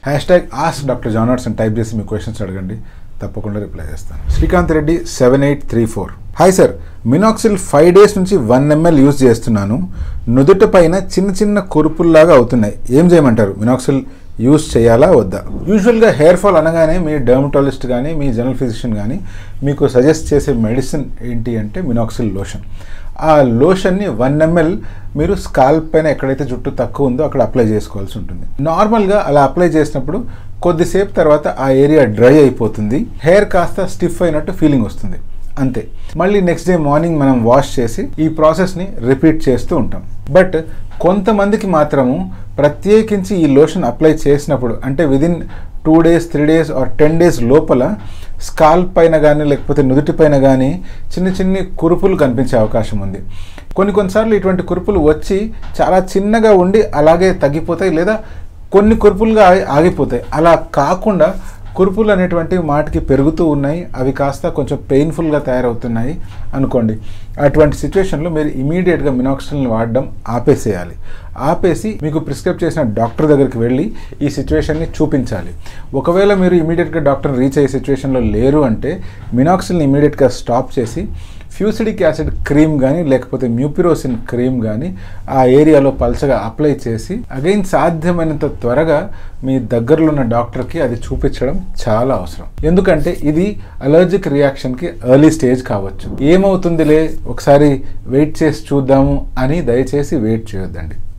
hash hashtag ask doctor జానర్స్ అని type చేసి మీ క్వశ్చన్స్ అడగండి తప్పకుండా రిప్లై చేస్తాను Srikanth Reddy seven eight three four hi sir Minoxil five days నుంచి వన్ ఎంఎల్ యూజ్ చేస్తున్నాను నుదుట పైన చిన్న చిన్న కురుపుల్లాగా అవుతున్నాయి ఏం చేయమంటారు మినాక్సిల్ యూజ్ చేయాలా వద్దా యూజువల్గా హెయిర్ ఫాల్ అనగానే మీ డర్మటాలజిస్ట్ కానీ మీ జనరల్ ఫిజిషియన్ కానీ మీకు సజెస్ట్ చేసే మెడిసిన్ ఏంటి అంటే మినాక్సిల్ లోషన్ ఆ లోషన్ని వన్ ఎంఎల్ మీరు స్కాల్ప్ పైన ఎక్కడైతే జుట్టు తక్కువ ఉందో అక్కడ అప్లై చేసుకోవాల్సి ఉంటుంది నార్మల్గా అలా అప్లై చేసినప్పుడు కొద్దిసేపు తర్వాత ఆ ఏరియా డ్రై అయిపోతుంది హెయిర్ కాస్త స్టిఫ్ అయినట్టు ఫీలింగ్ వస్తుంది అంతే మళ్ళీ నెక్స్ట్ డే మార్నింగ్ మనం వాష్ చేసి ఈ ప్రాసెస్ని రిపీట్ చేస్తూ ఉంటాం బట్ కొంతమందికి మాత్రము ప్రత్యేకించి ఈ లోషన్ అప్లై చేసినప్పుడు అంటే within two days three days or ten days లోపల స్కాల్ప్ పైన కానీ లేకపోతే నుదుటి పైన కానీ చిన్న చిన్ని కురుపులు కనిపించే అవకాశం ఉంది కొన్ని కొన్నిసార్లు ఇటువంటి కురుపులు వచ్చి చాలా చిన్నగా ఉండి అలాగే తగ్గిపోతాయి లేదా కొన్ని కురుపులుగా ఆగి- ఆగిపోతాయి అలా కాకుండా కురుపులు అనేటువంటి మాటికి పెరుగుతూ ఉన్నాయి అవి కాస్త కొంచెం పెయిన్ఫుల్గా తయారవుతున్నాయి అనుకోండి అటువంటి సిచ్యువేషన్లో మీరు ఇమీడియట్గా మినాక్సిల్ని వాడడం ఆపేసేయాలి ఆపేసి మీకు ప్రిస్క్రైబ్ చేసిన డాక్టర్ దగ్గరికి వెళ్ళి ఈ సిచ్యువేషన్ని చూపించాలి ఒకవేళ మీరు ఇమీడియట్గా డాక్టర్ రీచ్ అయ్యే సిచ్యువేషన్లో లేరు అంటే మినాక్సిల్ని ఇమీడియట్గా స్టాప్ చేసి ఫ్యూసిడిక్ యాసిడ్ క్రీమ్ కానీ లేకపోతే మ్యూపిరోసిన్ క్రీమ్ కానీ ఆ ఏరియాలో పల్చగా అప్లై చేసి అగైన్ సాధ్యమైనంత త్వరగా మీ దగ్గరలో ఉన్న డాక్టర్కి అది చూపించడం చాలా అవసరం ఎందుకంటే ఇది అలర్జిక్ రియాక్షన్కి ఎర్లీ స్టేజ్ కావచ్చు ఏమవుతుందిలే ఒకసారి వెయిట్ చేసి చూద్దాము అని దయచేసి వెయిట్ చేయొద్దండి